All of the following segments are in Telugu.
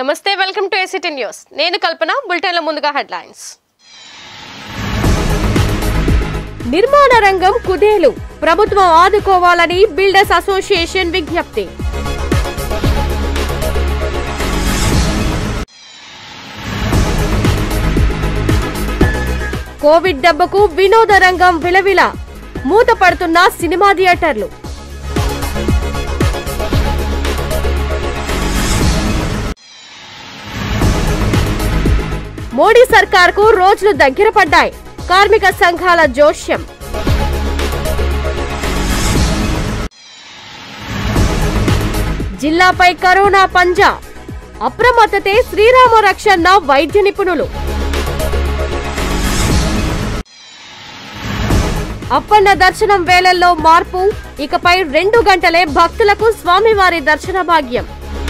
నమస్తే వెల్కమ్ టు ఏసిటీ న్యూస్ నేను కల్పన బులెటిన్ల ముందుగా హెడ్లైన్స్ నిర్మాణ రంగం కుదేలు ప్రభుత్వం ఆదుకోవాలని బిల్డర్స్ అసోసియేషన్ విజ్ఞప్తి కోవిడ్ దెబ్బకు వినోద రంగం విలవిల మూతపడుతున్న సినిమా థియేటర్లు మోడీ సర్కార్కు రోజులు దగ్గర పడ్డాయి కార్మిక సంఘాల జోష్యం జిల్లాపై కరోనా పంజా అప్రమత్తతే శ్రీరామ రక్షణ వైద్య నిపుణులు అప్పన్న దర్శనం వేళల్లో మార్పు ఇకపై రెండు గంటలే భక్తులకు స్వామివారి దర్శన భాగ్యం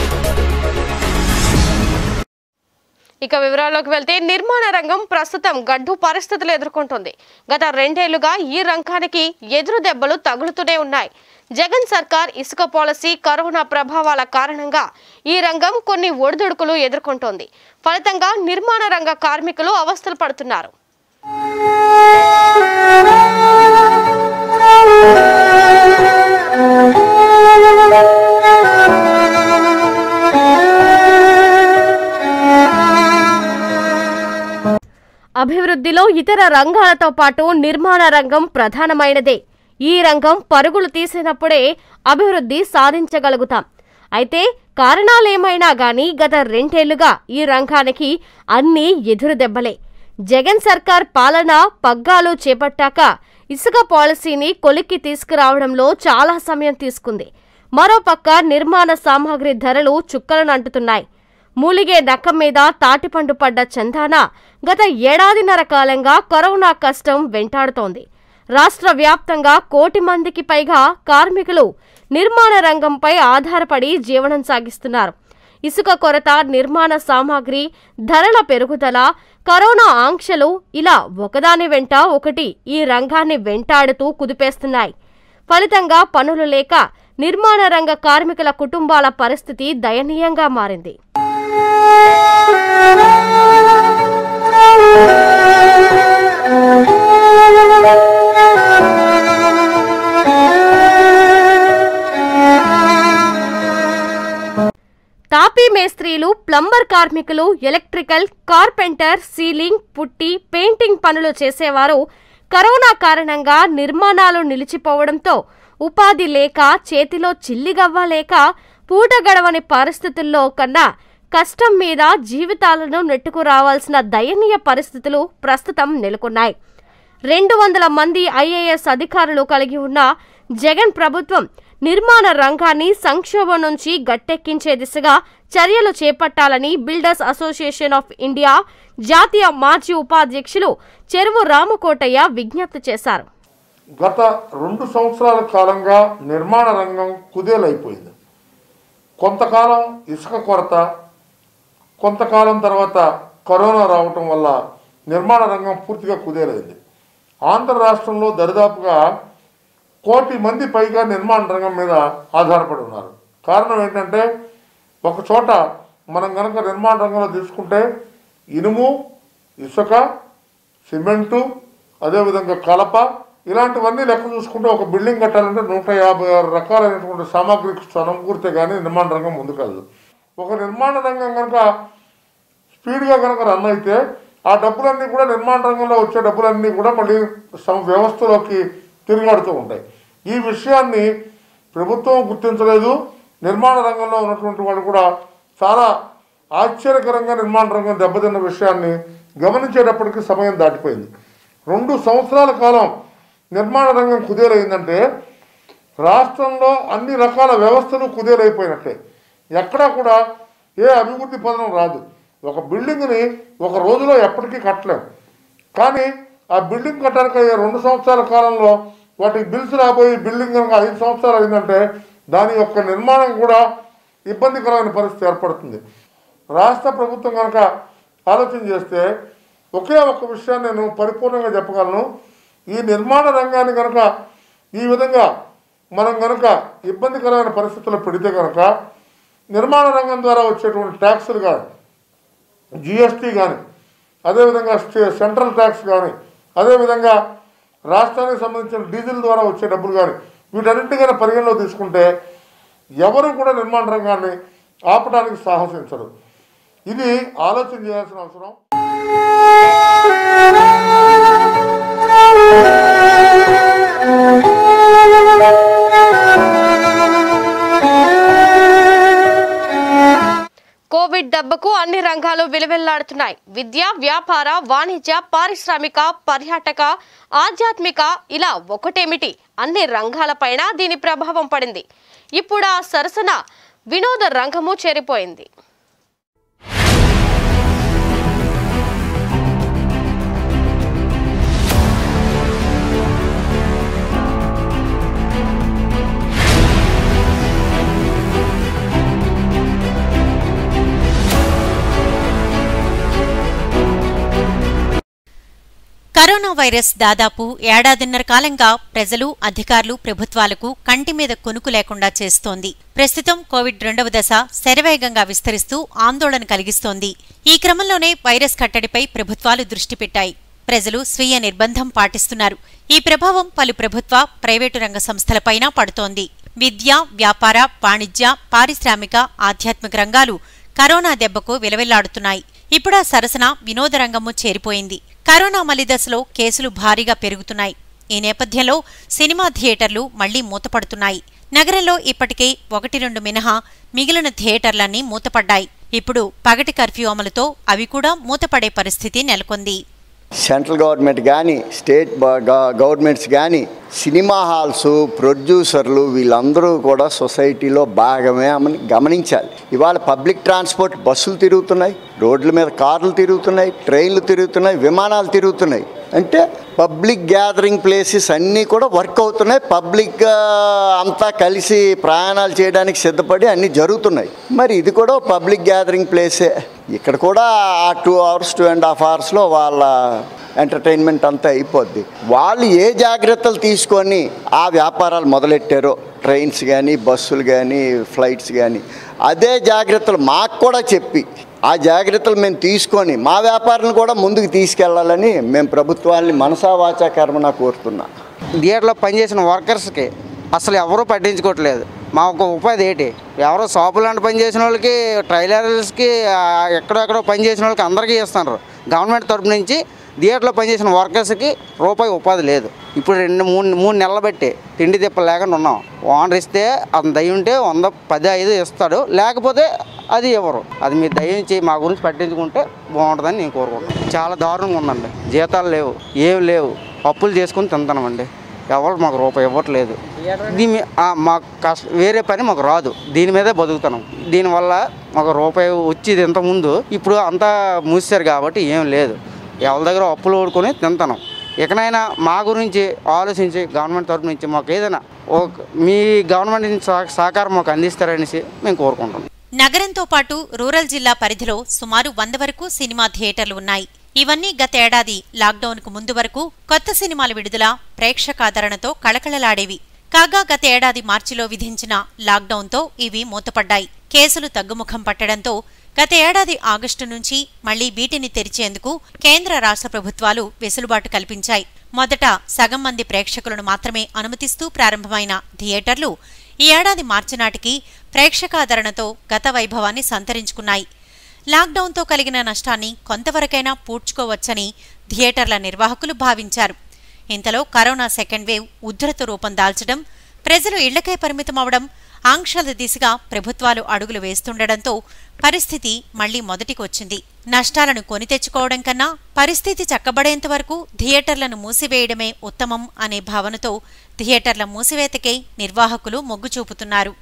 ఇక వివరాల్లోకి వెళ్తే నిర్మాణ రంగం ప్రస్తుతం గడ్డు పరిస్థితులు ఎదుర్కొంటుంది గత రెండేళ్లుగా ఈ రంగానికి ఎదురు దెబ్బలు తగులుతూనే ఉన్నాయి జగన్ సర్కార్ ఇసుక పాలసీ కరోనా ప్రభావాల కారణంగా ఈ రంగం కొన్ని ఒడిదుడుకులు ఎదుర్కొంటోంది ఫలితంగా నిర్మాణ రంగ కార్మికులు అవస్థలు పడుతున్నారు అభివృద్ధిలో ఇతర రంగాలతో పాటు నిర్మాణ రంగం ప్రధానమైనదే ఈ రంగం పరుగులు తీసినప్పుడే అభివృద్ధి సాధించగలుగుతాం అయితే కారణాలేమైనా గాని గత రెండేళ్లుగా ఈ రంగానికి అన్నీ ఎదురు దెబ్బలే జగన్ సర్కార్ పాలన పగ్గాలు చేపట్టాక ఇసుక పాలసీని కొలిక్కి తీసుకురావడంలో చాలా సమయం తీసుకుంది మరోపక్క నిర్మాణ సామాగ్రి ధరలు చుక్కలను అంటుతున్నాయి మూలిగే నక్కం మీద తాటిపండు పడ్డ చందాన గత ఏడాదిన్నర కాలంగా కరోనా కష్టం వెంటాడుతోంది రాష్ట్ర వ్యాప్తంగా కోటి మందికి పైగా కార్మికులు నిర్మాణ రంగంపై ఆధారపడి జీవనం సాగిస్తున్నారు ఇసుక కొరత నిర్మాణ సామాగ్రి ధరల పెరుగుదల కరోనా ఆంక్షలు ఇలా ఒకదాని వెంట ఒకటి ఈ రంగాన్ని వెంటాడుతూ కుదిపేస్తున్నాయి ఫలితంగా పనులు లేక నిర్మాణ రంగ కార్మికుల కుటుంబాల పరిస్థితి దయనీయంగా మారింది తాపీ మేస్త్రీలు ప్లంబర్ కార్మికులు electrical carpenter ceiling putty painting పనులు చేసేవారు కరోనా కారణంగా నిర్మాణాలు నిలిచిపోవడంతో ఉపాధి లేక చేతిలో చిల్లిగవ్వ లేక పూట గడవని పరిస్థితుల్లో కన్నా కష్టం మీద జీవితాలను నెట్టుకు రావాల్సిన దయనీయ పరిస్థితులు ప్రస్తుతం నెలకొన్నాయి రెండు వందల మంది ఐఏఎస్ అధికారులు కలిగి ఉన్న జగన్ ప్రభుత్వం నిర్మాణ రంగాన్ని సంక్షోభం నుంచి గట్టెక్కించే దిశగా చర్యలు చేపట్టాలని బిల్డర్స్ అసోసియేషన్ ఆఫ్ ఇండియా జాతీయ మాజీ ఉపాధ్యక్షులు చెరువు రామకోటయ్య విజ్ఞప్తి చేశారు గత రెండు సంవత్సరాల కాలంగా నిర్మాణ రంగం కుదేలైపోయింది కొంతకాలం ఇసుక కొరత కొంతకాలం తర్వాత కరోనా రావటం వల్ల నిర్మాణ రంగం పూర్తిగా కుదేలైంది ఆంధ్ర రాష్ట్రంలో దరిదాపుగా కోటి మంది పైగా నిర్మాణ రంగం మీద ఆధారపడి ఉన్నారు కారణం ఏంటంటే ఒక చోట మనం కనుక నిర్మాణ రంగంలో తీసుకుంటే ఇనుము ఇసుక సిమెంటు అదేవిధంగా కలప ఇలాంటివన్నీ లెక్క చూసుకుంటే ఒక బిల్డింగ్ కట్టాలంటే నూట యాభై ఆరు రకాలైనటువంటి సామాగ్రి సమకూరితే కానీ నిర్మాణ రంగం ముందుకెళ్ళదు ఒక నిర్మాణ రంగం కనుక స్పీడ్గా కనుక రన్ అయితే ఆ డబ్బులన్నీ కూడా నిర్మాణ రంగంలో వచ్చే డబ్బులన్నీ కూడా మళ్ళీ సమ వ్యవస్థలోకి తిరిగాడుతూ ఉంటాయి ఈ విషయాన్ని ప్రభుత్వం గుర్తించలేదు నిర్మాణ రంగంలో ఉన్నటువంటి వాళ్ళు కూడా చాలా ఆశ్చర్యకరంగా నిర్మాణ రంగం దెబ్బతిన్న విషయాన్ని గమనించేటప్పటికి సమయం దాటిపోయింది రెండు సంవత్సరాల కాలం నిర్మాణ రంగం కుదేలైందంటే రాష్ట్రంలో అన్ని రకాల వ్యవస్థలు కుదేలైపోయినట్లే ఎక్కడా కూడా ఏ అభివృద్ధి పదనం రాదు ఒక బిల్డింగ్ని ఒక రోజులో ఎప్పటికీ కట్టలేం కానీ ఆ బిల్డింగ్ కట్టడానికి అయ్యే రెండు సంవత్సరాల కాలంలో వాటికి బిల్స్ రాబోయి బిల్డింగ్ కనుక ఐదు సంవత్సరాలు అయిందంటే దాని యొక్క నిర్మాణం కూడా ఇబ్బందికరమైన పరిస్థితి ఏర్పడుతుంది రాష్ట్ర ప్రభుత్వం కనుక ఆలోచన చేస్తే ఒకే ఒక్క విషయాన్ని నేను పరిపూర్ణంగా చెప్పగలను ఈ నిర్మాణ రంగాన్ని కనుక ఈ విధంగా మనం కనుక ఇబ్బందికరమైన పరిస్థితుల్లో పెడితే కనుక నిర్మాణ రంగం ద్వారా వచ్చేటువంటి ట్యాక్సులు కానీ జిఎస్టీ కానీ అదేవిధంగా స్టే- సెంట్రల్ ట్యాక్స్ కానీ అదేవిధంగా రాష్ట్రానికి సంబంధించిన డీజిల్ ద్వారా వచ్చే డబ్బులు కానీ వీటన్నింటికైనా పరిగణలో తీసుకుంటే ఎవరు కూడా నిర్మాణ రంగాన్ని ఆపడానికి సాహసించరు ఇది ఆలోచన చేయాల్సిన అవసరం కోవిడ్ దెబ్బకు అన్ని రంగాలు విలువెల్లాడుతున్నాయి విద్య వ్యాపార వాణిజ్య పారిశ్రామిక పర్యాటక ఆధ్యాత్మిక ఇలా ఒకటేమిటి అన్ని రంగాలపైన దీని ప్రభావం పడింది ఇప్పుడు ఆ సరసన వినోద రంగము చేరిపోయింది కరోనా వైరస్ దాదాపు ఏడాదిన్నర కాలంగా ప్రజలు అధికారులు ప్రభుత్వాలకు కంటి మీద కొనుకు లేకుండా చేస్తోంది ప్రస్తుతం కోవిడ్ రెండవ దశ శరవేగంగా విస్తరిస్తూ ఆందోళన కలిగిస్తోంది ఈ క్రమంలోనే వైరస్ కట్టడిపై ప్రభుత్వాలు దృష్టి పెట్టాయి ప్రజలు స్వీయ నిర్బంధం పాటిస్తున్నారు ఈ ప్రభావం పలు ప్రభుత్వ ప్రైవేటు రంగ సంస్థలపైన పడుతోంది విద్య వ్యాపార వాణిజ్య పారిశ్రామిక ఆధ్యాత్మిక రంగాలు కరోనా దెబ్బకు విలవిల్లాడుతున్నాయి ఇప్పుడా సరసన వినోద రంగము చేరిపోయింది కరోనా మలిదశలో కేసులు భారీగా పెరుగుతున్నాయి ఈ నేపథ్యంలో సినిమా థియేటర్లు మళ్లీ మూతపడుతున్నాయి నగరంలో ఇప్పటికే ఒకటి రెండు మినహా మిగిలిన థియేటర్లన్నీ మూతపడ్డాయి ఇప్పుడు పగటి కర్ఫ్యూ అమలుతో అవి కూడా మూతపడే పరిస్థితి నెలకొంది సెంట్రల్ గవర్నమెంట్ కానీ స్టేట్ బ- గ- గవర్నమెంట్స్ కానీ సినిమా హాల్స్ ప్రొడ్యూసర్లు వీళ్ళందరూ కూడా సొసైటీలో భాగమే అని గమనించాలి ఇవాళ పబ్లిక్ ట్రాన్స్పోర్ట్ బస్సులు తిరుగుతున్నాయి రోడ్ల మీద కార్లు తిరుగుతున్నాయి ట్రైన్లు తిరుగుతున్నాయి విమానాలు తిరుగుతున్నాయి అంటే పబ్లిక్ గ్యాదరింగ్ ప్లేసెస్ అన్నీ కూడా వర్క్ అవుతున్నాయి పబ్లిక్ అంతా కలిసి ప్రయాణాలు చేయడానికి సిద్ధపడి అన్నీ జరుగుతున్నాయి మరి ఇది కూడా పబ్లిక్ గ్యాదరింగ్ ప్లేసే ఇక్కడ కూడా ఆ two hours two and half అవర్స్లో వాళ్ళ ఎంటర్టైన్మెంట్ అంతా అయిపోద్ది వాళ్ళు ఏ జాగ్రత్తలు తీసుకొని ఆ వ్యాపారాలు మొదలెట్టారో ట్రైన్స్ కానీ బస్సులు కానీ ఫ్లైట్స్ కానీ అదే జాగ్రత్తలు మాకు కూడా చెప్పి ఆ జాగ్రత్తలు మేము తీసుకొని మా వ్యాపారాలను కూడా ముందుకు తీసుకెళ్లాలని మేము ప్రభుత్వాన్ని మనసా వాచా కర్మన కోరుతున్నాం థియేటర్లో పనిచేసిన వర్కర్స్కి అసలు ఎవరూ పట్టించుకోవట్లేదు మా ఒక ఉపాధి ఏంటి ఎవరో షాపులు అంటే పని చేసిన వాళ్ళకి ట్రైలర్స్కి ఆ, ఎక్కడెక్కడో పని చేసిన వాళ్ళకి అందరికీ ఇస్తున్నారు గవర్నమెంట్ తరపు నుంచి థియేటర్లో పనిచేసిన వర్కర్స్కి రూపాయి ఉపాధి లేదు ఇప్పుడు రెండు మూడు మూడు నెలలు బట్టి తిండి తిప్ప లేకుండా ఉన్నాం ఓనర్ ఇస్తే అతను దయ ఉంటే వంద పది ఐదు ఇస్తాడు లేకపోతే అది ఇవ్వరు అది మీరు దయించి మా గురించి పట్టించుకుంటే బాగుంటుందని నేను కోరుకుంటున్నాను చాలా దారుణంగా ఉందండి జీతాలు లేవు ఏం లేవు అప్పులు చేసుకుని తింటామండి ఎవరు మాకు రూపాయి ఇవ్వట్లేదు దీని ఆ, మాకు కష్ట వేరే పని మాకు రాదు దీని మీదే బతుకుతున్నాం దీనివల్ల మాకు రూపాయి వచ్చేది ఇంతకుముందు ఇప్పుడు అంతా మూసారు కాబట్టి ఏం లేదు ఎవరి దగ్గర అప్పులు ఓడుకొని తింటున్నాం ఇకనైనా మా గురించి ఆలోచించి గవర్నమెంట్ తరపు నుంచి మాకు ఏదైనా ఒక మీ గవర్నమెంట్ నుంచి సహ- సహకారం మాకు అందిస్తారనేసి మేము కోరుకుంటున్నాం నగరంతో పాటు రూరల్ జిల్లా పరిధిలో సుమారు వంద వరకు సినిమా థియేటర్లు ఉన్నాయి ఇవన్నీ గతేడాది లాక్డౌన్కు ముందు వరకు కొత్త సినిమాల విడుదల ప్రేక్షకాదరణతో కళకళలాడేవి కాగా గత ఏడాది మార్చిలో విధించిన లాక్డౌన్తో ఇవి మూతపడ్డాయి కేసులు తగ్గుముఖం పట్టడంతో గత ఏడాది ఆగస్టు నుంచి మళ్లీ వీటిని తెరిచేందుకు కేంద్ర రాష్ట్ర ప్రభుత్వాలు వెసులుబాటు కల్పించాయి మొదట సగం మంది ప్రేక్షకులను మాత్రమే అనుమతిస్తూ ప్రారంభమైన థియేటర్లు ఈ ఏడాది మార్చి నాటికి ప్రేక్షకాదరణతో గత వైభవాన్ని సంతరించుకున్నాయి లాక్డౌన్తో కలిగిన నష్టాన్ని కొంతవరకైనా పూడ్చుకోవచ్చని థియేటర్ల నిర్వాహకులు భావించారు ఇంతలో కరోనా సెకండ్ వేవ్ ఉద్ధృత రూపం దాల్చడం ప్రజలు ఇళ్లకే పరిమితమవడం ఆంక్షల దిశగా ప్రభుత్వాలు అడుగులు వేస్తుండటంతో పరిస్థితి మళ్లీ మొదటికొచ్చింది నష్టాలను కొని తెచ్చుకోవడం కన్నా పరిస్థితి చక్కబడేంత వరకు థియేటర్లను మూసివేయడమే ఉత్తమం అనే భావనతో థియేటర్ల మూసివేతకే నిర్వాహకులు మొగ్గు చూపుతున్నారు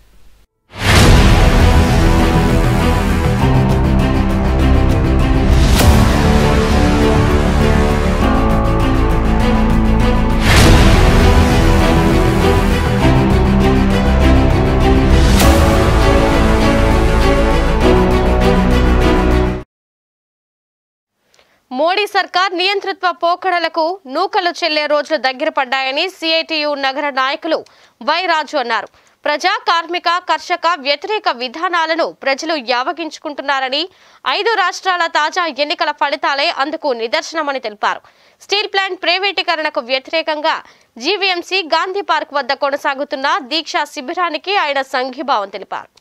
మోడీ సర్కార్ నియంతృత్వ పోకడలకు నూకలు చెల్లే రోజులు దగ్గర పడ్డాయని సిఐటియు నగర నాయకులు వై రాజు అన్నారు ప్రజా కార్మిక కర్షక వ్యతిరేక విధానాలను ప్రజలు యావగించుకుంటున్నారని ఐదు రాష్ట్రాల తాజా ఎన్నికల ఫలితాలే అందుకు నిదర్శనమని తెలిపారు స్టీల్ ప్లాంట్ ప్రైవేటీకరణకు వ్యతిరేకంగా జీవీఎంసీ గాంధీ పార్క్ వద్ద కొనసాగుతున్న దీక్షా శిబిరానికి ఆయన సంఘీభావం తెలిపారు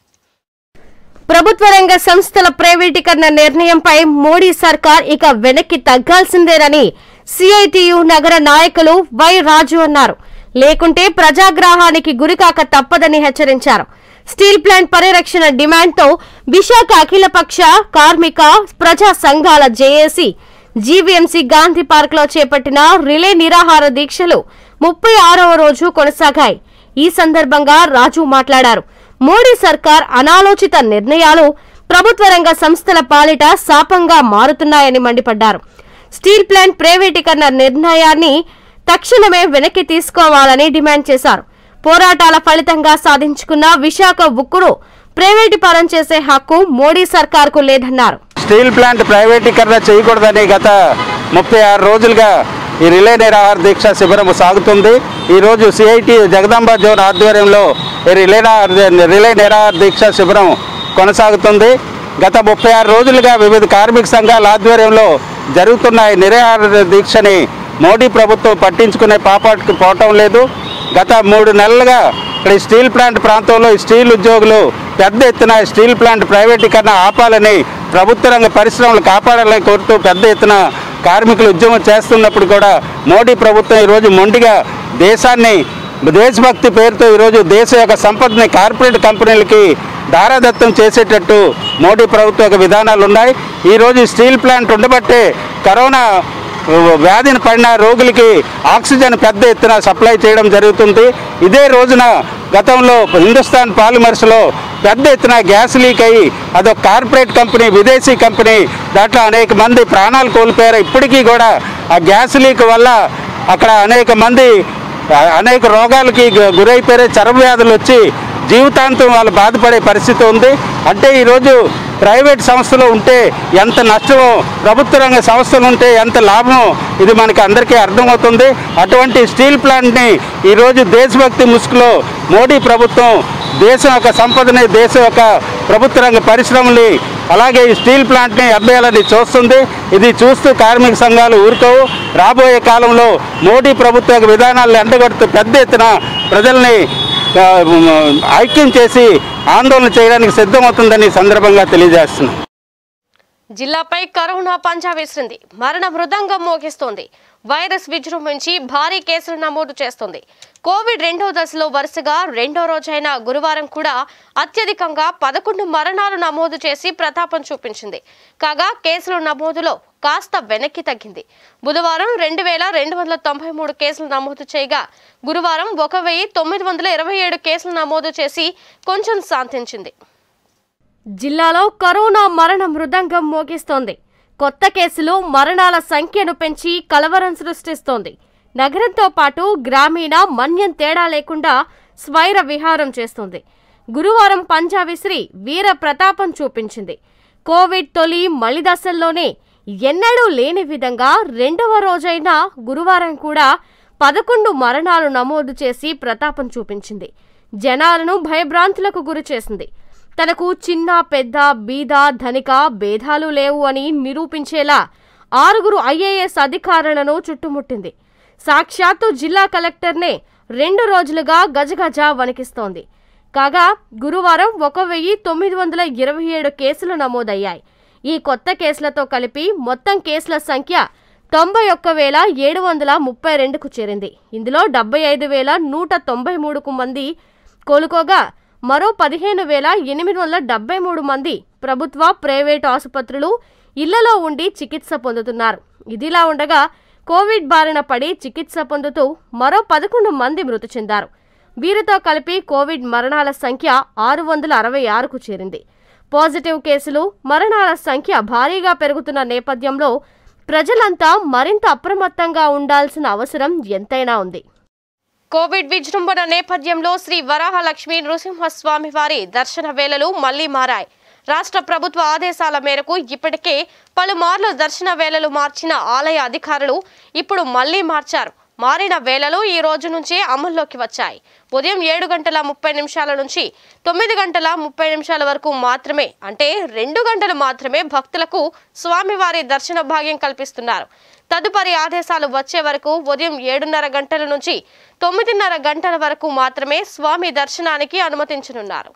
ప్రభుత్వ రంగ సంస్థల ప్రైవేటీకరణ నిర్ణయంపై మోడీ సర్కార్ ఇక వెనక్కి తగ్గాల్సిందేనని సిఐటియు నగర నాయకులు వై రాజు అన్నారు లేకుంటే ప్రజాగ్రహానికి గురికాక తప్పదని హెచ్చరించారు స్టీల్ ప్లాంట్ పరిరక్షణ డిమాండ్తో విశాఖ అఖిలపక్ష కార్మిక ప్రజా సంఘాల జేఏసీ జీవీఎంసీ గాంధీ పార్క్ లో చేపట్టిన రిలే నిరాహార దీక్షలు ముప్పై ఆరవ రోజు కొనసాగాయి ఈ సందర్భంగా రాజు మాట్లాడారు మోడీ సర్కార్ అనాలోచిత నిర్ణయాలు ప్రభుత్వ రంగ సంస్థల పాలిట శాపంగా మారుతున్నాయని మండిపడ్డారు స్టీల్ ప్లాంట్ ప్రైవేటీకరణ నిర్ణయాన్ని తక్షణమే వెనక్కి తీసుకోవాలని డిమాండ్ చేశారు పోరాటాల ఫలితంగా సాధించుకున్న విశాఖ ఉక్కును ప్రైవేటీకరణ చేసే హక్కు మోడీ సర్కార్కు లేదన్నారు స్టీల్ ప్లాంట్ ప్రైవేటీకరణ చేయకూడదని గత ముప్పై ఆరు రోజులుగా ఈ రిలే నిరాహార దీక్ష శిబిరం సాగుతుంది ఈరోజు సిఐటి జగదాంబ జోన్ ఆధ్వర్యంలో ఈ రిలే నిరాహార- రిలే నిరాహార దీక్ష శిబిరం కొనసాగుతుంది గత ముప్పై ఆరు రోజులుగా వివిధ కార్మిక సంఘాల ఆధ్వర్యంలో జరుగుతున్న ఈ నిరాహార దీక్షని మోడీ ప్రభుత్వం పట్టించుకునే పాపాటుకు పోవటం లేదు గత మూడు నెలలుగా ఇక్కడ ఈ స్టీల్ ప్లాంట్ ప్రాంతంలో ఈ స్టీల్ ఉద్యోగులు పెద్ద ఎత్తున ఈ స్టీల్ ప్లాంట్ ప్రైవేటీకరణ ఆపాలని ప్రభుత్వ రంగ పరిశ్రమలు కాపాడాలని కోరుతూ పెద్ద ఎత్తున కార్మికులు ఉద్యమం చేస్తున్నప్పుడు కూడా మోడీ ప్రభుత్వం ఈరోజు మొండిగా దేశాన్ని దేశభక్తి పేరుతో ఈరోజు దేశ యొక్క సంపదని కార్పొరేట్ కంపెనీలకి దారాదత్తం చేసేటట్టు మోడీ ప్రభుత్వ యొక్క విధానాలు ఉన్నాయి ఈరోజు స్టీల్ ప్లాంట్ ఉండబట్టే కరోనా వ్యాధిని పడిన రోగులకి ఆక్సిజన్ పెద్ద ఎత్తున సప్లై చేయడం జరుగుతుంది ఇదే రోజున గతంలో హిందుస్థాన్ పాలిమర్స్లో పెద్ద ఎత్తున గ్యాస్ లీక్ అయ్యి అదొక కార్పొరేట్ కంపెనీ విదేశీ కంపెనీ దాంట్లో అనేక మంది ప్రాణాలు కోల్పోయారు ఇప్పటికీ కూడా ఆ గ్యాస్ లీక్ వల్ల అక్కడ అనేక మంది ఆ, అనేక రోగాలకి గు- గురైపోయారు చర్మ వ్యాధులు వచ్చి జీవితాంతం వాళ్ళు బాధపడే పరిస్థితి ఉంది అంటే ఈరోజు ప్రైవేట్ సంస్థలు ఉంటే ఎంత నష్టమో ప్రభుత్వ రంగ సంస్థలు ఉంటే ఎంత లాభమో ఇది మనకి అందరికీ అర్థమవుతుంది అటువంటి స్టీల్ ప్లాంట్ని ఈరోజు దేశభక్తి ముసుగులో మోడీ ప్రభుత్వం దేశం యొక్క సంపదని దేశం యొక్క ప్రభుత్వ రంగ పరిశ్రమల్ని అలాగే ఈ స్టీల్ ప్లాంట్ని అబ్బేయాలని చూస్తుంది ఇది చూస్తూ కార్మిక సంఘాలు ఊరుకోవు రాబోయే కాలంలో మోడీ ప్రభుత్వ యొక్క విధానాలను ఎండగొడుతూ పెద్ద ఎత్తున ప్రజల్ని ఆ, ఐక్యం చేసి ఆందోళన చేయడానికి సిద్ధమవుతుందని ఈ సందర్భంగా తెలియజేస్తున్నాం జిల్లాపై కరోనా పంజా విసిరింది మరణ మృదంగం మోగిస్తోంది వైరస్ విజృంభించి భారీ కేసులు నమోదు చేస్తోంది కోవిడ్ రెండో దశలో వరుసగా రెండో రోజైన గురువారం కూడా అత్యధికంగా పదకొండు మరణాలు నమోదు చేసి ప్రతాపం చూపించింది కాగా కేసుల నమోదులో కాస్త వెనక్కి తగ్గింది బుధవారం రెండు వేల రెండు వందల తొంభై మూడు కేసులు నమోదు చేయగా గురువారం ఒక వెయ్యి తొమ్మిది వందల ఇరవై ఏడు కేసులు నమోదు చేసి కొంచెం శాంతించింది జిల్లాలో కరోనా మరణ మృదంగం మోగిస్తోంది కొత్త కేసులు మరణాల సంఖ్యను పెంచి కలవరం సృష్టిస్తోంది నగరంతో పాటు గ్రామీణ మన్యం తేడా లేకుండా స్వైర విహారం చేస్తుంది గురువారం పంజా విసిరి వీర ప్రతాపం చూపించింది కోవిడ్ తొలి మలి దశల్లోనే ఎన్నడూ లేని విధంగా రెండవ రోజైన గురువారం కూడా పదకొండు మరణాలు నమోదు చేసి ప్రతాపం చూపించింది జనాలను భయభ్రాంతులకు గురి చేసింది తనకు చిన్న పెద్ద బీద ధనిక భేదాలు లేవు అని నిరూపించేలా ఆరుగురు ఐఏఎస్ అధికారులను చుట్టుముట్టింది సాక్షాత్తు జిల్లా కలెక్టర్నే రెండు రోజులుగా గజగజ వణికిస్తోంది కాగా గురువారం ఒక వెయ్యి తొమ్మిది వందల ఇరవై ఏడు కేసులు నమోదయ్యాయి ఈ కొత్త కేసులతో కలిపి మొత్తం కేసుల సంఖ్య తొంభై ఒక్క వేల ఏడు వందల ముప్పై రెండుకు చేరింది ఇందులో డెబ్బై ఐదు వేల నూట తొంభై మూడుకు మంది కోలుకోగా మరో పదిహేను వేల ఎనిమిది వందల డెబ్బై మూడు మంది ప్రభుత్వ ప్రైవేట్ ఆసుపత్రులు ఇళ్లలో ఉండి చికిత్స పొందుతున్నారు ఇదిలా ఉండగా కోవిడ్ బారిన పడి చికిత్స పొందుతూ మరో పదకొండు మంది మృతి చెందారు వీరితో కలిపి కోవిడ్ మరణాల సంఖ్య ఆరు వందల అరవై ఆరుకు చేరింది పాజిటివ్ కేసులు మరణాల సంఖ్య భారీగా పెరుగుతున్న నేపథ్యంలో ప్రజలంతా మరింత అప్రమత్తంగా ఉండాల్సిన అవసరం ఎంతైనా ఉంది కోవిడ్ విజృంభణ నేపథ్యంలో శ్రీ వరాహలక్ష్మి నృసింహస్వామి వారి దర్శన వేళలు మళ్లీ మారాయి రాష్ట్ర ప్రభుత్వ ఆదేశాల మేరకు ఇప్పటికే పలుమార్లు దర్శన వేళలు మార్చిన ఆలయ అధికారులు ఇప్పుడు మళ్లీ మార్చారు మారిన వేళలు ఈ రోజు నుంచి అమల్లోకి వచ్చాయి ఉదయం ఏడు గంటల ముప్పై నిమిషాల నుంచి తొమ్మిది గంటల ముప్పై నిమిషాల వరకు మాత్రమే అంటే రెండు గంటలు మాత్రమే భక్తులకు స్వామివారి దర్శన భాగ్యం కల్పిస్తున్నారు తదుపరి ఆదేశాలు వచ్చే వరకు ఉదయం ఏడున్నర గంటల నుంచి తొమ్మిదిన్నర గంటల వరకు మాత్రమే స్వామి దర్శనానికి అనుమతించనున్నారు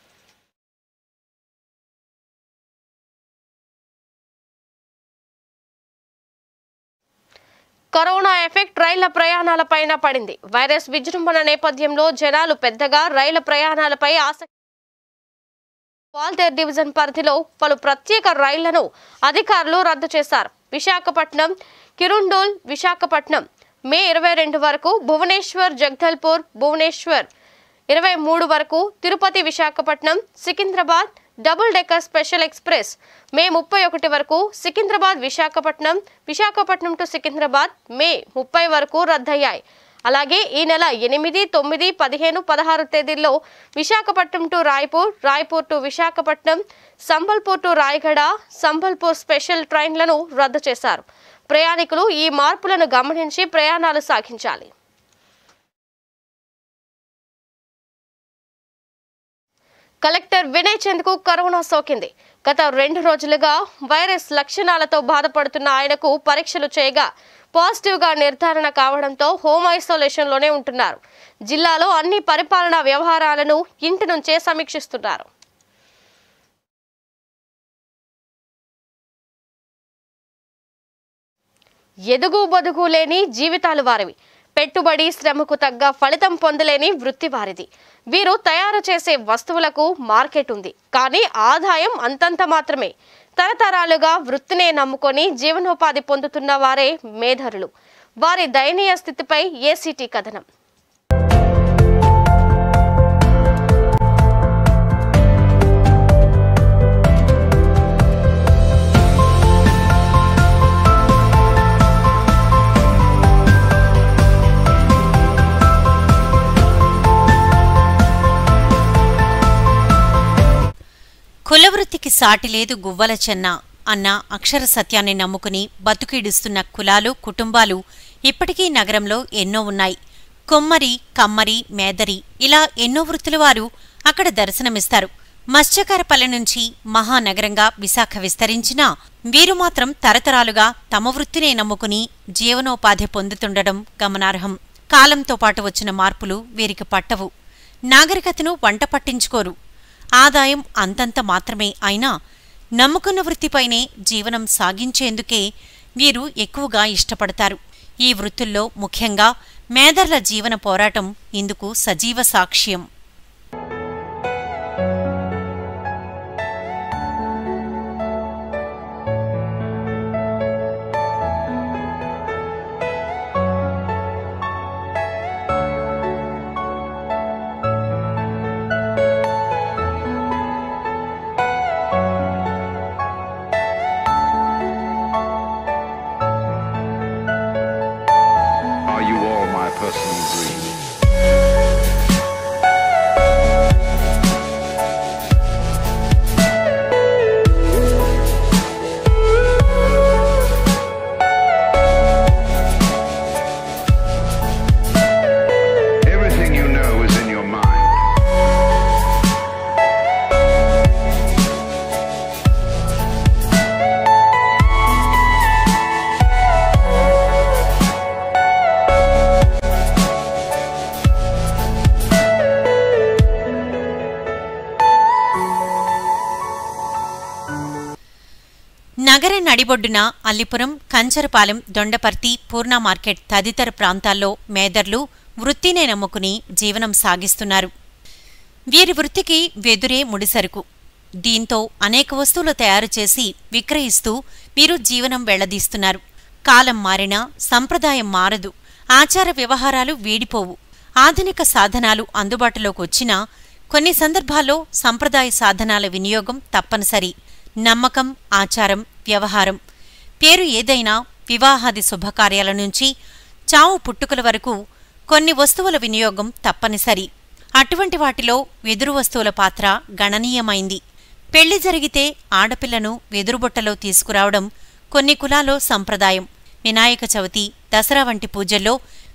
కరోనా ఎఫెక్ట్ రైళ్ల ప్రయాణాలపైన పడింది వైరస్ విజృంభణ నేపథ్యంలో జనాలు పెద్దగా రైళ్ల ప్రయాణాలపై ఆసక్తి వాల్తేర్ డివిజన్ పరిధిలో పలు ప్రత్యేక రైళ్లను అధికారులు రద్దు చేశారు విశాఖపట్నం కిరుండోల్ విశాఖపట్నం మే ఇరవై రెండు వరకు భువనేశ్వర్ జగదల్పూర్ భువనేశ్వర్ ఇరవై మూడు వరకు Tirupati Visakhapatnam Secunderabad double decker special express May ముప్పై ఒకటి వరకు సికింద్రాబాద్ విశాఖపట్నం విశాఖపట్నం టు సికింద్రాబాద్ మే ముప్పై వరకు రద్దయ్యాయి అలాగే ఈ నెల ఎనిమిది తొమ్మిది పదిహేను పదహారు తేదీల్లో Visakhapatnam to Raipur Raipur to Visakhapatnam Sambalpur to Rayagada Sambalpur special ట్రైన్లను రద్దు చేశారు ప్రయాణికులు ఈ మార్పులను గమనించి ప్రయాణాలు సాగించాలి కలెక్టర్ వినయ్ చంద్కు కరోనా సోకింది గత రెండు రోజులుగా వైరస్ లక్షణాలతో బాధపడుతున్న ఆయనకు పరీక్షలు చేయగా పాజిటివ్గా నిర్ధారణ కావడంతో హోమ్ ఐసోలేషన్లోనే ఉంటున్నారు జిల్లాలో అన్ని పరిపాలనా వ్యవహారాలను ఇంటి నుంచే సమీక్షిస్తున్నారు ఎదుగు బదుగు లేని జీవితాలు వారివి పెట్టుబడి శ్రమకు తగ్గ ఫలితం పొందలేని వృత్తి వారిది వీరు తయారు చేసే వస్తువులకు మార్కెట్ ఉంది కానీ ఆదాయం అంతంత మాత్రమే తరతరాలుగా వృత్తినే నమ్ముకొని జీవనోపాధి పొందుతున్న వారే మేధరులు వారి దయనీయ స్థితిపై ఏసీటీ కథనం కులవృత్తికి సాటి లేదు గువ్వల చెన్న అన్న అక్షర సత్యాన్ని నమ్ముకుని బతుకిడుస్తున్న కులాలు కుటుంబాలు ఇప్పటికీ నగరంలో ఎన్నో ఉన్నాయి కొమ్మరి కమ్మరి మేదరి ఇలా ఎన్నో వృత్తుల వారు అక్కడ దర్శనమిస్తారు మత్స్యకారపల్లె నుంచి మహానగరంగా విశాఖ విస్తరించినా వీరు మాత్రం తరతరాలుగా తమ వృత్తినే నమ్ముకుని జీవనోపాధి పొందుతుండడం గమనార్హం కాలంతో పాటు వచ్చిన మార్పులు వీరికి పట్టవు నాగరికతను వంట పట్టించుకోరు ఆదాయం అంతంత మాత్రమే అయినా నమ్ముకున్న వృత్తిపైనే జీవనం సాగించేందుకే వీరు ఎక్కువగా ఇష్టపడతారు ఈ వృత్తుల్లో ముఖ్యంగా మేదర్ల జీవన పోరాటం ఇందుకు సజీవ సాక్ష్యం Are you all my personal dream? Everything you know is in your mind. నగర నడిబొడ్డున అల్లిపురం కంచరపాలెం దొండపర్తి పూర్ణ మార్కెట్ తదితర ప్రాంతాల్లో మేదర్లు వృత్తినే నమ్ముకుని జీవనం సాగిస్తున్నారు వీరి వృత్తికి వెదురే ముడిసరుకు దీంతో అనేక వస్తువులు తయారు చేసి విక్రయిస్తూ వీరు జీవనం వెళ్లదీస్తున్నారు కాలం మారినా సంప్రదాయం మారదు ఆచార వ్యవహారాలు వీడిపోవు ఆధునిక సాధనాలు అందుబాటులోకి వచ్చినా కొన్ని సందర్భాల్లో సంప్రదాయ సాధనాల వినియోగం తప్పనిసరి నమ్మకం ఆచారం వ్యవహారం పేరు ఏదైనా వివాహాది శుభకార్యాల నుంచి చావు పుట్టుకల వరకు కొన్ని వస్తువుల వినియోగం తప్పనిసరి అటువంటి వాటిలో వెదురు వస్తువుల పాత్ర గణనీయమైంది పెళ్లి జరిగితే ఆడపిల్లను వెదురుబొట్టలో తీసుకురావడం కొన్ని కులాలో సంప్రదాయం వినాయక చవితి దసరా వంటి పూజల్లో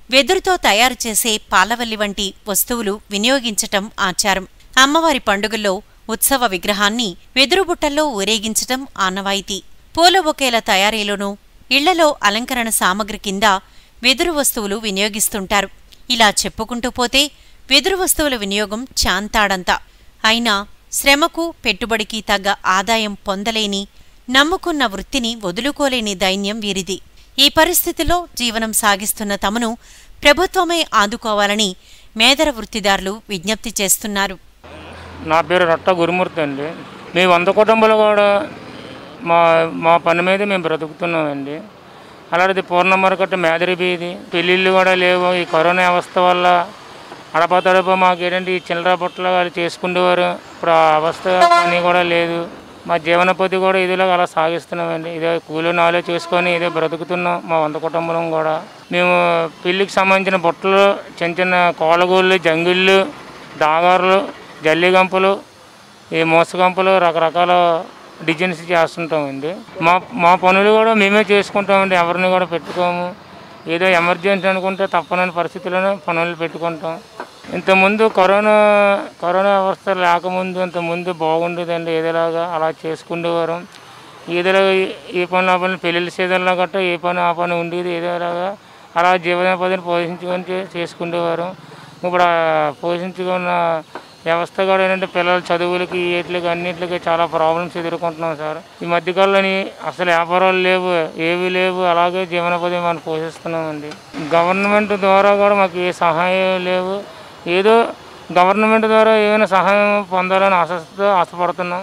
వెదురుతో తయారు చేసే పాలవల్లి వంటి వస్తువులు వినియోగించటం ఆచారం అమ్మవారి పండుగల్లో ఉత్సవ విగ్రహాన్ని వెదురు బుట్టల్లో ఊరేగించటం ఆనవాయితీ పూల బొకేల తయారీలోనూ ఇళ్లలో అలంకరణ సామగ్రి కింద వెదురు వస్తువులు వినియోగిస్తుంటారు ఇలా చెప్పుకుంటూ పోతే వెదురు వస్తువుల వినియోగం చాంతాడంతా అయినా శ్రమకు పెట్టుబడికి తగ్గ ఆదాయం పొందలేని నమ్ముకున్న వృత్తిని వదులుకోలేని దైన్యం వీరిది ఈ పరిస్థితిలో జీవనం సాగిస్తున్న తమను ప్రభుత్వమే ఆదుకోవాలని మేదర వృత్తిదారులు విజ్ఞప్తి చేస్తున్నారు నా పేరు రట్ట గురుమూర్తి అండి మీ వంద కుటుంబాలు కూడా మా మా పని మీద మేము బ్రతుకుతున్నామండి అలాంటిది పూర్ణమరకట్ట మేదరి బీది పెళ్ళిళ్ళు కూడా లేవు ఈ కరోనా అవస్థ వల్ల అడప తడప మాకు ఏంటంటే ఈ చిల్లర బుట్టలు వాళ్ళు చేసుకునేవారు ఇప్పుడు ఆ అవస్థ పని కూడా లేదు మా జీవనోపాధి కూడా ఇదిలాగా అలా సాగిస్తున్నామండి ఇదే కూలి నాలో చేసుకొని ఇదే బ్రతుకుతున్నాం మా వంద కుటుంబం కూడా మేము పెళ్ళికి సంబంధించిన బుట్టలు చిన్న చిన్న కోలగూళ్ళు జంగిళ్ళు దాగారులు జల్లి గంపలు ఈ మోసగంపలు రకరకాల డిజైన్స్ చేస్తుంటామండి మా మా పనులు కూడా మేమే చేసుకుంటామండి ఎవరిని కూడా పెట్టుకోము ఏదో ఎమర్జెన్సీ అనుకుంటే తప్పని పరిస్థితుల్లోనే పనులు పెట్టుకుంటాం ఇంతకుముందు కరోనా కరోనా అవస్థ లేకముందు ఇంతకుముందు బాగుండేదండి ఏదోలాగా అలా చేసుకునేవారు ఏదోలా ఏ పని ఆ పని పెళ్ళిళ్ళ సీజన్లో గట్రా ఏ పని ఆ పని ఉండేది ఏదోలాగా అలా జీవనోపాధిని పోషించుకొని చే- చేసుకునేవారు ఇప్పుడు ఆ పోషించుకున్న వ్యవస్థ కూడా ఏంటంటే పిల్లల చదువులకి వీటికి అన్నింటికి చాలా ప్రాబ్లమ్స్ ఎదుర్కొంటున్నాం సార్ ఈ మధ్యకాలంలోని అసలు వ్యాపారాలు లేవు ఏవి లేవు అలాగే జీవనోపాధి మనం పోషిస్తున్నామండి గవర్నమెంట్ ద్వారా కూడా మాకు ఏ సహాయం లేవు ఏదో గవర్నమెంట్ ద్వారా ఏమైనా సహాయం పొందాలని ఆశతో ఆశపడుతున్నాం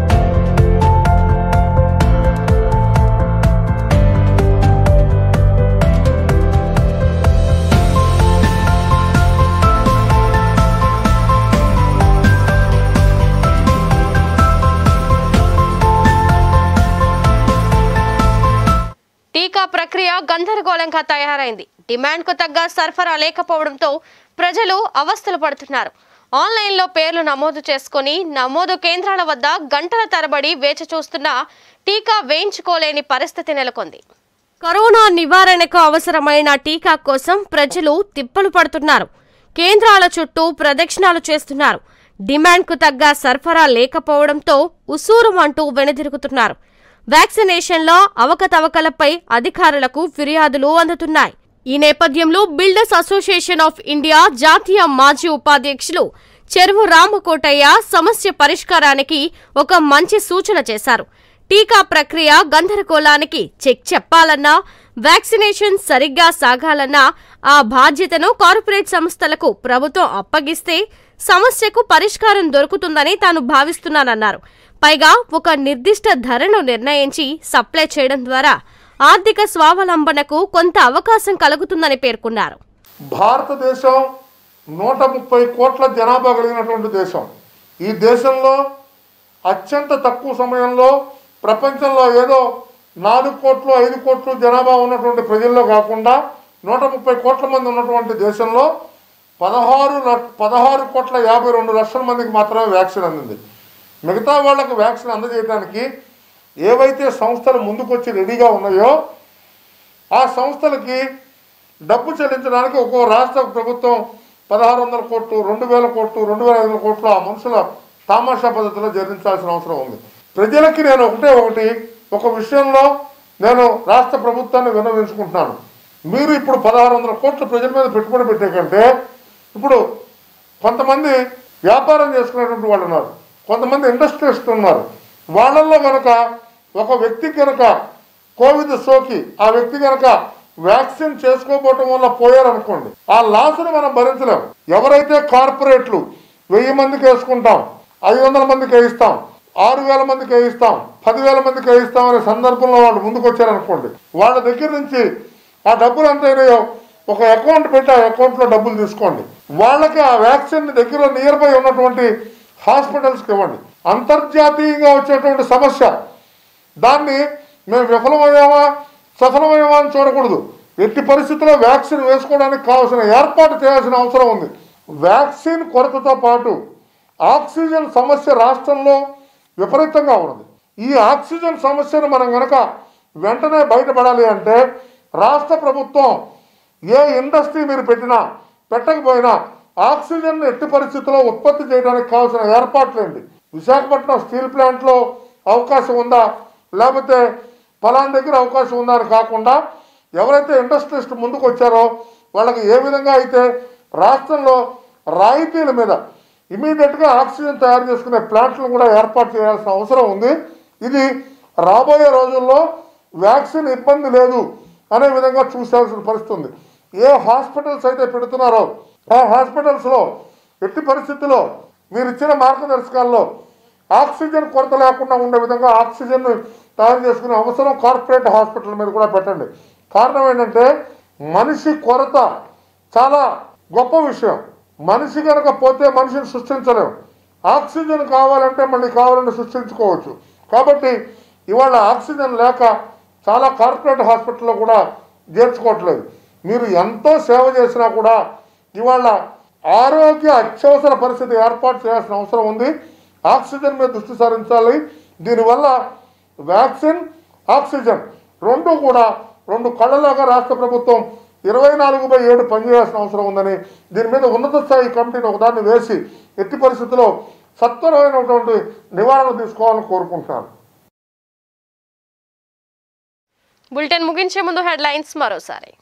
టీకా ప్రక్రియ గందరగోళంగా తయారైంది డిమాండ్కు తగ్గ సరఫరా లేకపోవడంతో ప్రజలు అవస్థలు పడుతున్నారు ఆన్లైన్లో పేర్లు నమోదు చేసుకుని నమోదు కేంద్రాల వద్ద గంటల తరబడి వేచి చూస్తున్నా టీకా వేయించుకోలేని పరిస్థితి నెలకొంది కరోనా నివారణకు అవసరమైన టీకా కోసం ప్రజలు తిప్పలు పడుతున్నారు కేంద్రాల చుట్టూ ప్రదక్షిణాలు చేస్తున్నారు డిమాండ్కు తగ్గ సరఫరా లేకపోవడంతో ఉసూరుమంటూ వెనుదిరుగుతున్నారు వ్యాక్సినేషన్లో అవకతవకలపై అధికారులకు ఫిర్యాదులు అందుతున్నాయి ఈ నేపథ్యంలో బిల్డర్స్ అసోసియేషన్ ఆఫ్ ఇండియా జాతీయ మాజీ ఉపాధ్యక్షులు చెరువు రామకోటయ్య సమస్య పరిష్కారానికి ఒక మంచి సూచన చేశారు టీకా ప్రక్రియ గందరగోళానికి చెక్ చెప్పాలన్నా వ్యాక్సినేషన్ సరిగ్గా సాగాలన్నా ఆ బాధ్యతను కార్పొరేట్ సంస్థలకు ప్రభుత్వం అప్పగిస్తే సమస్యకు పరిష్కారం దొరుకుతుందని తాను భావిస్తున్నానన్నారు పైగా ఒక నిర్దిష్ట ధరను నిర్ణయించి సప్లై చేయడం ద్వారా ఆర్థిక స్వావలంబనకు కొంత అవకాశం కలుగుతుందని పేర్కొన్నారు భారతదేశం నూట ముప్పై కోట్ల జనాభా కలిగినటువంటి దేశం ఈ దేశంలో అత్యంత తక్కువ సమయంలో ప్రపంచంలో ఏదో నాలుగు కోట్లు ఐదు కోట్లు జనాభా ఉన్నటువంటి ప్రజల్లో కాకుండా నూట ముప్పై కోట్ల మంది ఉన్నటువంటి దేశంలో పదహారు లక్ష పదహారు కోట్ల యాభై రెండు లక్షల మందికి మాత్రమే వ్యాక్సిన్ అందింది మిగతా వాళ్ళకు వ్యాక్సిన్ అందజేయడానికి ఏవైతే సంస్థలు ముందుకొచ్చి రెడీగా ఉన్నాయో ఆ సంస్థలకి డబ్బు చెల్లించడానికి ఒక్కో రాష్ట్ర ప్రభుత్వం పదహారు వందల కోట్లు రెండు వేల కోట్లు రెండు వేల ఐదు వందల కోట్లు ఆ మనుషుల తామాషా పద్ధతిలో జరిగించాల్సిన అవసరం ఉంది ప్రజలకి నేను ఒకటే ఒకటి ఒక విషయంలో నేను రాష్ట్ర ప్రభుత్వాన్ని విన్నవించుకుంటున్నాను మీరు ఇప్పుడు పదహారు వందల కోట్ల ప్రజల మీద పెట్టుబడి పెట్టే కంటే ఇప్పుడు కొంతమంది వ్యాపారం చేసుకునేటువంటి వాళ్ళు ఉన్నారు కొంతమంది ఇండస్ట్రియలిస్ట్ ఉన్నారు వాళ్ళల్లో కనుక ఒక వ్యక్తి కనుక కోవిడ్ సోకి ఆ వ్యక్తి కనుక వ్యాక్సిన్ చేసుకోపోవటం వల్ల పోయారనుకోండి ఆ లాస్ను మనం భరించలేం ఎవరైతే కార్పొరేట్లు వెయ్యి మందికి వేసుకుంటాం ఐదు వందల మందికి వేయిస్తాం ఆరు వేల మందికి వేయిస్తాం పదివేల మందికి వేయిస్తాం అనే సందర్భంలో వాళ్ళు ముందుకు వచ్చారనుకోండి వాళ్ళ దగ్గర నుంచి ఆ డబ్బులు ఎంత అయినాయో ఒక అకౌంట్ పెట్టి ఆ అకౌంట్లో డబ్బులు తీసుకోండి వాళ్ళకి ఆ వ్యాక్సిన్ దగ్గర నియర్ బై ఉన్నటువంటి హాస్పిటల్స్కి ఇవ్వండి అంతర్జాతీయంగా వచ్చేటువంటి సమస్య దాన్ని మేము విఫలమయ్యామా సఫలమయ్యామా అని చూడకూడదు ఎట్టి పరిస్థితుల్లో వ్యాక్సిన్ వేసుకోవడానికి కావాల్సిన ఏర్పాటు చేయాల్సిన అవసరం ఉంది వ్యాక్సిన్ కొరతతో పాటు ఆక్సిజన్ సమస్య రాష్ట్రంలో విపరీతంగా ఉన్నది ఈ ఆక్సిజన్ సమస్యను మనం గనక వెంటనే బయటపడాలి అంటే రాష్ట్ర ప్రభుత్వం ఏ ఇండస్ట్రీ మీరు పెట్టినా పెట్టకపోయినా ఆక్సిజన్ ఎట్టి పరిస్థితుల్లో ఉత్పత్తి చేయడానికి కావాల్సిన ఏర్పాట్లేండి విశాఖపట్నం స్టీల్ ప్లాంట్లో అవకాశం ఉందా లేకపోతే ఫలాన్ దగ్గర అవకాశం ఉందా అని కాకుండా ఎవరైతే ఇండస్ట్రియలిస్ట్ ముందుకు వచ్చారో వాళ్ళకి ఏ విధంగా అయితే రాష్ట్రంలో రాయితీల మీద ఇమీడియట్గా ఆక్సిజన్ తయారు చేసుకునే ప్లాంట్లను కూడా ఏర్పాటు చేయాల్సిన అవసరం ఉంది ఇది రాబోయే రోజుల్లో వ్యాక్సిన్ ఇబ్బంది లేదు అనే విధంగా చూసాల్సిన పరిస్థితి ఉంది ఏ హాస్పిటల్స్ అయితే పెడుతున్నారో ఆ హాస్పిటల్స్లో ఎట్టి పరిస్థితుల్లో మీరు ఇచ్చిన మార్గదర్శకాల్లో ఆక్సిజన్ కొరత లేకుండా ఉండే విధంగా ఆక్సిజన్ తయారు చేసుకునే అవసరం కార్పొరేట్ హాస్పిటల్ మీద కూడా పెట్టండి కారణం ఏంటంటే మనిషి కొరత చాలా గొప్ప విషయం మనిషి కనుక పోతే మనిషిని సృష్టించలేము ఆక్సిజన్ కావాలంటే మళ్ళీ కావాలని సృష్టించుకోవచ్చు కాబట్టి ఇవాళ ఆక్సిజన్ లేక చాలా కార్పొరేట్ హాస్పిటల్లో కూడా చేర్చుకోవట్లేదు మీరు ఎంతో సేవ చేసినా కూడా ఇవాళ ఆరోగ్య అత్యవసర పరిస్థితి ఏర్పాటు చేయాల్సిన అవసరం ఉంది ఆక్సిజన్ మీద దృష్టి సారించాలి దీనివల్ల వ్యాక్సిన్ ఆక్సిజన్ రెండు కూడా రెండు కళ్ళలాగా రాష్ట్ర ప్రభుత్వం ఇరవై నాలుగు బై ఏడు పనిచేయాల్సిన అవసరం ఉందని దీని మీద ఉన్నత స్థాయి కమిటీని ఒకదాన్ని వేసి ఎట్టి పరిస్థితుల్లో సత్వరమైనటువంటి నివారణ తీసుకోవాలని కోరుకుంటున్నాను బులెటిన్ ముగించే ముందు హెడ్లైన్స్ మరోసారి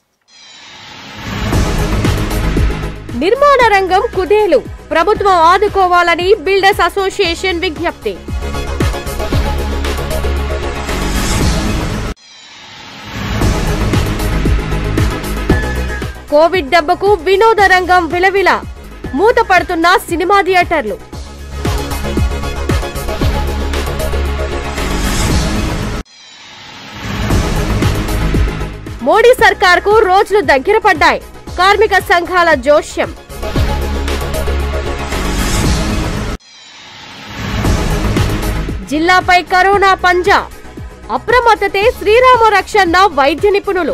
నిర్మాణ రంగం కుదేలు ప్రభుత్వం ఆదుకోవాలని బిల్డర్స్ అసోసియేషన్ విజ్ఞప్తి కోవిడ్ దెబ్బకు వినోద రంగం విలవిల మూతపడుతున్న సినిమా థియేటర్లు మోడీ సర్కార్కు రోజులు దగ్గర పడ్డాయి కార్మిక సంఘాల జోష్యం జిల్లాపై కరోనా పంజా అప్రమత్తతే శ్రీరామ రక్షణ వైద్య నిపుణులు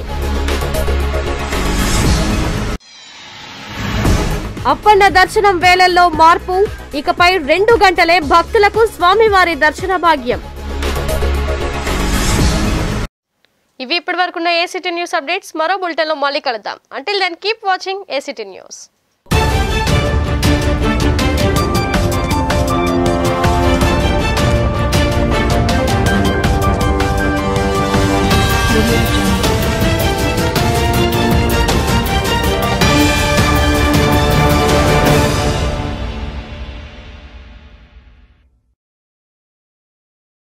అప్పన్న దర్శనం వేళల్లో మార్పు ఇకపై రెండు గంటలే భక్తులకు స్వామివారి దర్శన భాగ్యం ఇవి ఇప్పటి వరకున్న ఏసీటీ న్యూస్ అప్డేట్స్ మరో బులెటిన్లో మళ్ళీ కలుద్దాం until then keep watching ACT news